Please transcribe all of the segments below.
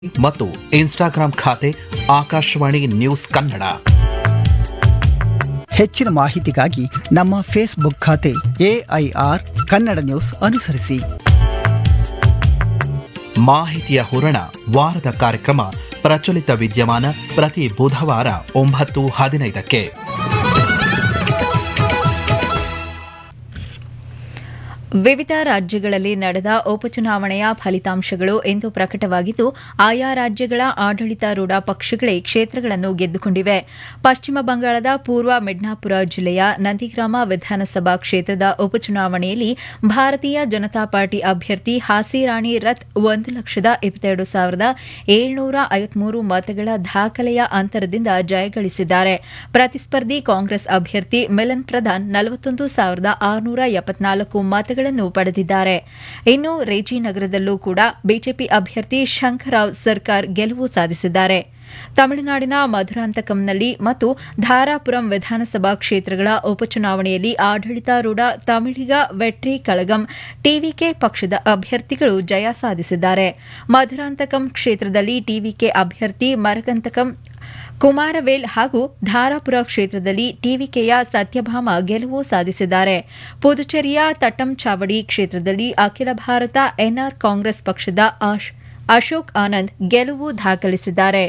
ಮತ್ತು ಇನ್ಸ್ಟಾಗ್ರಾಂ ಖಾತೆ ಆಕಾಶವಾಣಿ ನ್ಯೂಸ್ ಕನ್ನಡ ಹೆಚ್ಚಿನ ಮಾಹಿತಿಗಾಗಿ ನಮ್ಮ ಫೇಸ್ಬುಕ್ ಖಾತೆ ಎಐಆರ್ ಕನ್ನಡ ನ್ಯೂಸ್ ಅನುಸರಿಸಿ ಮಾಹಿತಿಯ ಹೂರಣ ವಾರದ ಕಾರ್ಯಕ್ರಮ ಪ್ರಚಲಿತ ವಿದ್ಯಮಾನ ಪ್ರತಿ ಬುಧವಾರ ಒಂಬತ್ತು ಹದಿನೈದಕ್ಕೆ ವಿವಿಧ ರಾಜ್ಯಗಳಲ್ಲಿ ನಡೆದ ಉಪಚುನಾವಣೆಯ ಫಲಿತಾಂಶಗಳು ಇಂದು ಪ್ರಕಟವಾಗಿದ್ದು ಆಯಾ ರಾಜ್ಯಗಳ ಆಡಳಿತಾರೂಢ ಪಕ್ಷಗಳೇ ಕ್ಷೇತ್ರಗಳನ್ನು ಗೆದ್ದುಕೊಂಡಿವೆ ಪಶ್ಚಿಮ ಬಂಗಾಳದ ಪೂರ್ವ ಮಿಡ್ನಾಪುರ ಜಿಲ್ಲೆಯ ನಂದಿಗ್ರಾಮ ವಿಧಾನಸಭಾ ಕ್ಷೇತ್ರದ ಉಪಚುನಾವಣೆಯಲ್ಲಿ ಭಾರತೀಯ ಜನತಾ ಪಾರ್ಟಿ ಅಭ್ಯರ್ಥಿ ಹಾಸಿರಾಣಿ ರಥ್ ಒಂದು ಲಕ್ಷದ ಇಪ್ಪತ್ತೆರಡು ಸಾವಿರದ ಏಳ್ನೂರ ಐವತ್ಮೂರು ಮತಗಳ ದಾಖಲೆಯ ಅಂತರದಿಂದ ಜಯಗಳಿಸಿದ್ದಾರೆ ಪ್ರತಿಸ್ಪರ್ಧಿ ಕಾಂಗ್ರೆಸ್ ಅಭ್ಯರ್ಥಿ ಮಿಲನ್ ಪ್ರಧಾನ್ ನಲವತ್ತೊಂದು ಸಾವಿರದ ಆರುನೂರ ಎಪ್ಪತ್ನಾಲ್ಕು ಮತಗಳನ್ನು ಪಡೆದಿದ್ದಾರೆ ಇನ್ನು ರೇಜಿನಗರದಲ್ಲೂ ಕೂಡ ಬಿಜೆಪಿ ಅಭ್ಯರ್ಥಿ ಶಂಕರರಾವ್ ಸರ್ಕಾರ್ ಗೆಲುವು ಸಾಧಿಸಿದ್ದಾರೆ ತಮಿಳುನಾಡಿನ ಮಧುರಾಂತಕಂನಲ್ಲಿ ಮತ್ತು ಧಾರಾಪುರಂ ವಿಧಾನಸಭಾ ಕ್ಷೇತ್ರಗಳ ಉಪಚುನಾವಣೆಯಲ್ಲಿ ಆಡಳಿತಾರೂಢ ತಮಿಳಿಗ ವೆಟ್ರಿ ಕಳಗಂ ಟಿವಿಕೆ ಪಕ್ಷದ ಅಭ್ಯರ್ಥಿಗಳು ಜಯ ಸಾಧಿಸಿದ್ದಾರೆ ಮಧುರಾಂತಕಂ ಕ್ಷೇತ್ರದಲ್ಲಿ ಟಿವಿಕೆ ಅಭ್ಯರ್ಥಿ ಮರಗಂತಕಂ ಕುಮಾರವೇಲ್ ಹಾಗೂ ಧಾರಾಪುರ ಕ್ಷೇತ್ರದಲ್ಲಿ ಟಿವಿಕೆಯ ಸತ್ಯಭಾಮ ಗೆಲುವು ಸಾಧಿಸಿದ್ದಾರೆ ಪುದುಚೇರಿಯ ತಟ್ಟಂಚಾವಡಿ ಕ್ಷೇತ್ರದಲ್ಲಿ ಅಖಿಲ ಭಾರತ ಎನ್ಆರ್ ಕಾಂಗ್ರೆಸ್ ಪಕ್ಷದ ಆಶ್- ಅಶೋಕ್ ಆನಂದ್ ಗೆಲುವು ದಾಖಲಿಸಿದ್ದಾರೆ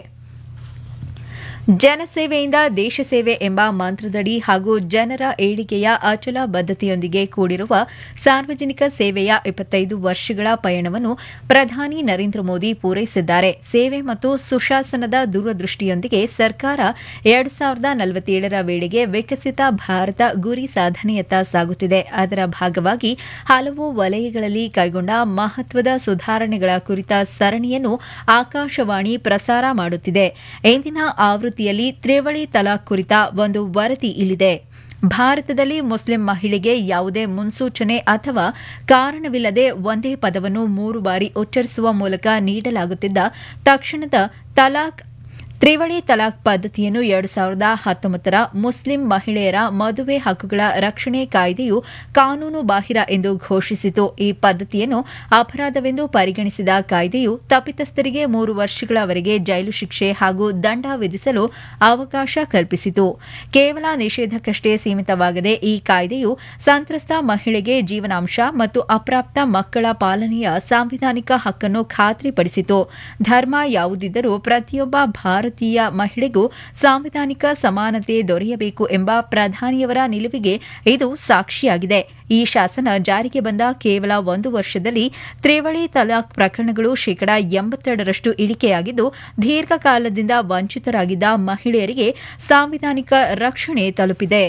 ಜನಸೇವೆಯಿಂದ ದೇಶ ಸೇವೆ ಎಂಬ ಮಂತ್ರದಡಿ ಹಾಗೂ ಜನರ ಏಳಿಗೆಯ ಅಚಲ ಬದ್ಧತೆಯೊಂದಿಗೆ ಕೂಡಿರುವ ಸಾರ್ವಜನಿಕ ಸೇವೆಯ ಇಪ್ಪತ್ತೈದು ವರ್ಷಗಳ ಪಯಣವನ್ನು ಪ್ರಧಾನಿ ನರೇಂದ್ರ ಮೋದಿ ಪೂರೈಸಿದ್ದಾರೆ ಸೇವೆ ಮತ್ತು ಸುಶಾಸನದ ದೂರದೃಷ್ಟಿಯೊಂದಿಗೆ ಸರ್ಕಾರ ಎರಡು ಸಾವಿರದ ನಲವತ್ತೇಳರ ವೇಳೆಗೆ ವಿಕಸಿತ ಭಾರತ ಗುರಿ ಸಾಧನೆಯತ್ತ ಸಾಗುತ್ತಿದೆ ಅದರ ಭಾಗವಾಗಿ ಹಲವು ವಲಯಗಳಲ್ಲಿ ಕೈಗೊಂಡ ಮಹತ್ವದ ಸುಧಾರಣೆಗಳ ಕುರಿತ ಸರಣಿಯನ್ನು ಆಕಾಶವಾಣಿ ಪ್ರಸಾರ ಮಾಡುತ್ತಿದೆ ಇಂದಿನ ಆವೃತ್ತಿಯಲ್ಲಿ ತ್ರಿವಳಿ ತಲಾಖ್ ಕುರಿತ ಒಂದು ವರದಿ ಇಲ್ಲಿದೆ ಭಾರತದಲ್ಲಿ ಮುಸ್ಲಿಂ ಮಹಿಳೆಗೆ ಯಾವುದೇ ಮುನ್ಸೂಚನೆ ಅಥವಾ ಕಾರಣವಿಲ್ಲದೆ ಒಂದೇ ಪದವನ್ನು ಮೂರು ಬಾರಿ ಉಚ್ಚರಿಸುವ ಮೂಲಕ ನೀಡಲಾಗುತ್ತಿದ್ದ ತಕ್ಷಣದ ತಲಾಖ್ ತ್ರಿವಳಿ ತಲಾಖ್ ಪದ್ಧತಿಯನ್ನು ಎರಡು ಸಾವಿರದ ಹತ್ತೊಂಬತ್ತರ ಮುಸ್ಲಿಂ ಮಹಿಳೆಯರ ಮದುವೆ ಹಕ್ಕುಗಳ ರಕ್ಷಣೆ ಕಾಯ್ದೆಯು ಕಾನೂನು ಬಾಹಿರ ಎಂದು ಘೋಷಿಸಿತು ಈ ಪದ್ಧತಿಯನ್ನು ಅಪರಾಧವೆಂದು ಪರಿಗಣಿಸಿದ ಕಾಯ್ದೆಯು ತಪ್ಪಿತಸ್ಥರಿಗೆ ಮೂರು ವರ್ಷಗಳವರೆಗೆ ಜೈಲು ಶಿಕ್ಷೆ ಹಾಗೂ ದಂಡ ವಿಧಿಸಲು ಅವಕಾಶ ಕಲ್ಪಿಸಿತು ಕೇವಲ ನಿಷೇಧಕ್ಕಷ್ಟೇ ಸೀಮಿತವಾಗದೆ ಈ ಕಾಯ್ದೆಯು ಸಂತ್ರಸ್ತ ಮಹಿಳೆಗೆ ಜೀವನಾಂಶ ಮತ್ತು ಅಪ್ರಾಪ್ತ ಮಕ್ಕಳ ಪಾಲನೆಯ ಸಾಂವಿಧಾನಿಕ ಹಕ್ಕನ್ನು ಖಾತ್ರಿಪಡಿಸಿತು ಧರ್ಮ ಯಾವುದಿದ್ದರೂ ಪ್ರತಿಯೊಬ್ಬ ಭಾರತೀಯ ಮಹಿಳೆಗೂ ಸಾಂವಿಧಾನಿಕ ಸಮಾನತೆ ದೊರೆಯಬೇಕು ಎಂಬ ಪ್ರಧಾನಿಯವರ ನಿಲುವಿಗೆ ಇದು ಸಾಕ್ಷಿಯಾಗಿದೆ ಈ ಶಾಸನ ಜಾರಿಗೆ ಬಂದ ಕೇವಲ ಒಂದು ವರ್ಷದಲ್ಲಿ ತ್ರಿವಳಿ ತಲಾಖ್ ಪ್ರಕರಣಗಳು ಶೇಕಡಾ ಎಂಬತ್ತೆರಡರಷ್ಟು ಇಳಿಕೆಯಾಗಿದ್ದು ದೀರ್ಘಕಾಲದಿಂದ ವಂಚಿತರಾಗಿದ್ದ ಮಹಿಳೆಯರಿಗೆ ಸಾಂವಿಧಾನಿಕ ರಕ್ಷಣೆ ತಲುಪಿದೆ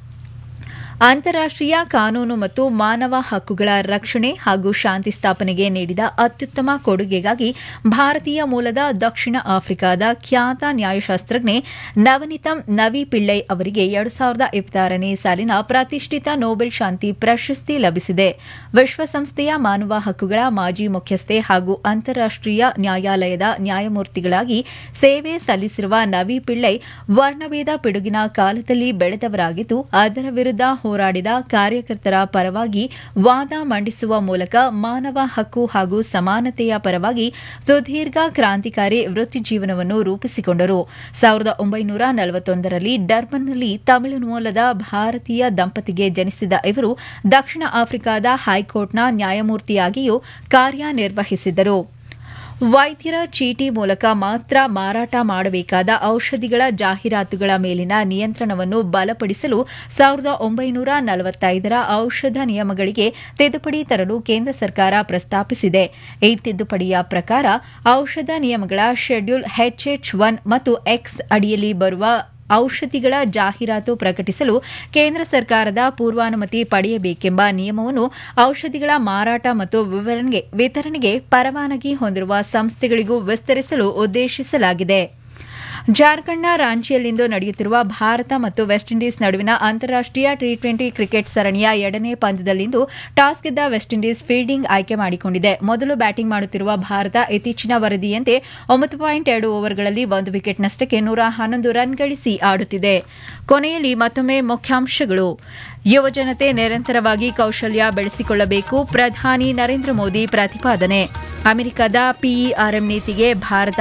ಅಂತಾರಾಷ್ಟೀಯ ಕಾನೂನು ಮತ್ತು ಮಾನವ ಹಕ್ಕುಗಳ ರಕ್ಷಣೆ ಹಾಗೂ ಶಾಂತಿ ಸ್ಥಾಪನೆಗೆ ನೀಡಿದ ಅತ್ಯುತ್ತಮ ಕೊಡುಗೆಗಾಗಿ ಭಾರತೀಯ ಮೂಲದ ದಕ್ಷಿಣ ಆಫ್ರಿಕಾದ ಖ್ಯಾತ ನ್ಯಾಯಶಾಸ್ತ್ರಜ್ಞೆ ನವನಿತಂ ನವಿ ಪಿಳ್ಳೈ ಅವರಿಗೆ ಎರಡು ಸಾವಿರದ ಇಪ್ಪತ್ತಾರನೇ ಸಾಲಿನ ಪ್ರತಿಷ್ಠಿತ ನೊಬೆಲ್ ಶಾಂತಿ ಪ್ರಶಸ್ತಿ ಲಭಿಸಿದೆ ವಿಶ್ವಸಂಸ್ಥೆಯ ಮಾನವ ಹಕ್ಕುಗಳ ಮಾಜಿ ಮುಖ್ಯಸ್ಥೆ ಹಾಗೂ ಅಂತಾರಾಷ್ಟೀಯ ನ್ಯಾಯಾಲಯದ ನ್ಯಾಯಮೂರ್ತಿಗಳಾಗಿ ಸೇವೆ ಸಲ್ಲಿಸಿರುವ ನವಿ ಪಿಳ್ಳೈ ವರ್ಣಭೇದ ಪಿಡುಗಿನ ಕಾಲದಲ್ಲಿ ಬೆಳೆದವರಾಗಿದ್ದು ಅದರ ವಿರುದ್ಧ ಹೋರಾಡಿದ ಕಾರ್ಯಕರ್ತರ ಪರವಾಗಿ ವಾದ ಮಂಡಿಸುವ ಮೂಲಕ ಮಾನವ ಹಕ್ಕು ಹಾಗೂ ಸಮಾನತೆಯ ಪರವಾಗಿ ಸುದೀರ್ಘ ಕ್ರಾಂತಿಕಾರಿ ವೃತ್ತಿಜೀವನವನ್ನು ರೂಪಿಸಿಕೊಂಡರು ಸಾವಿರದ ಒಂಬೈನೂರ ನಲವತ್ತೊಂದರಲ್ಲಿ ಡರ್ಬನ್ನಲ್ಲಿ ತಮಿಳು ಮೂಲದ ಭಾರತೀಯ ದಂಪತಿಗೆ ಜನಿಸಿದ ಇವರು ದಕ್ಷಿಣ ಆಫ್ರಿಕಾದ ಹೈಕೋರ್ಟ್ನ ನ್ಯಾಯಮೂರ್ತಿಯಾಗಿಯೂ ಕಾರ್ಯನಿರ್ವಹಿಸಿದ್ದರು ವೈದ್ಯರ ಚೀಟಿ ಮೂಲಕ ಮಾತ್ರ ಮಾರಾಟ ಮಾಡಬೇಕಾದ ಔಷಧಿಗಳ ಜಾಹೀರಾತುಗಳ ಮೇಲಿನ ನಿಯಂತ್ರಣವನ್ನು ಬಲಪಡಿಸಲು ಸಾವಿರದ ಒಂಬೈನೂರ ನಲವತ್ತೈದರ ಔಷಧ ನಿಯಮಗಳಿಗೆ ತಿದ್ದುಪಡಿ ತರಲು ಕೇಂದ್ರ ಸರ್ಕಾರ ಪ್ರಸ್ತಾಪಿಸಿದೆ ಈ ತಿದ್ದುಪಡಿಯ ಪ್ರಕಾರ ಔಷಧ ನಿಯಮಗಳ ಶೆಡ್ಯೂಲ್ ಎಚ್ಎಚ್ ಒನ್ ಮತ್ತು ಎಕ್ಸ್ ಅಡಿಯಲ್ಲಿ ಬರುವ ಔಷಧಿಗಳ ಜಾಹೀರಾತು ಪ್ರಕಟಿಸಲು ಕೇಂದ್ರ ಸರ್ಕಾರದ ಪೂರ್ವಾನುಮತಿ ಪಡೆಯಬೇಕೆಂಬ ನಿಯಮವನ್ನು ಔಷಧಿಗಳ ಮಾರಾಟ ಮತ್ತು ವಿವರಣೆಗೆ ವಿತರಣೆಗೆ ಪರವಾನಗಿ ಹೊಂದಿರುವ ಸಂಸ್ಥೆಗಳಿಗೂ ವಿಸ್ತರಿಸಲು ಉದ್ದೇಶಿಸಲಾಗಿದೆ ಜಾರ್ಖಂಡ್ನ ರಾಂಚಿಯಲ್ಲಿಂದು ನಡೆಯುತ್ತಿರುವ ಭಾರತ ಮತ್ತು ವೆಸ್ಟ್ ಇಂಡೀಸ್ ನಡುವಿನ ಅಂತಾರಾಷ್ಟೀಯ ಟಿ ಟ್ವೆಂಟಿ ಕ್ರಿಕೆಟ್ ಸರಣಿಯ ಎರಡನೇ ಪಂದ್ಯದಲ್ಲಿಂದು ಟಾಸ್ ಗೆದ್ದ ವೆಸ್ಟ್ ಇಂಡೀಸ್ ಫೀಲ್ಡಿಂಗ್ ಆಯ್ಕೆ ಮಾಡಿಕೊಂಡಿದೆ ಮೊದಲು ಬ್ಯಾಟಿಂಗ್ ಮಾಡುತ್ತಿರುವ ಭಾರತ ಇತ್ತೀಚಿನ ವರದಿಯಂತೆ ಒಂಬತ್ತು ಪಾಯಿಂಟ್ ಎರಡು ಓವರ್ಗಳಲ್ಲಿ ಒಂದು ವಿಕೆಟ್ ನಷ್ಟಕ್ಕೆ ನೂರ ಹನ್ನೊಂದು ರನ್ ಗಳಿಸಿ ಆಡುತ್ತಿದೆ ಕೊನೆಯಲ್ಲಿ ಮತ್ತೊಮ್ಮೆ ಮುಖ್ಯಾಂಶಗಳು ಯುವಜನತೆ ನಿರಂತರವಾಗಿ ಕೌಶಲ್ಯ ಬೆಳೆಸಿಕೊಳ್ಳಬೇಕು ಪ್ರಧಾನಿ ನರೇಂದ್ರ ಮೋದಿ ಪ್ರತಿಪಾದನೆ ಅಮೆರಿಕದ ಪಿಇಆರ್ಎಂ ನೀತಿಗೆ ಭಾರತ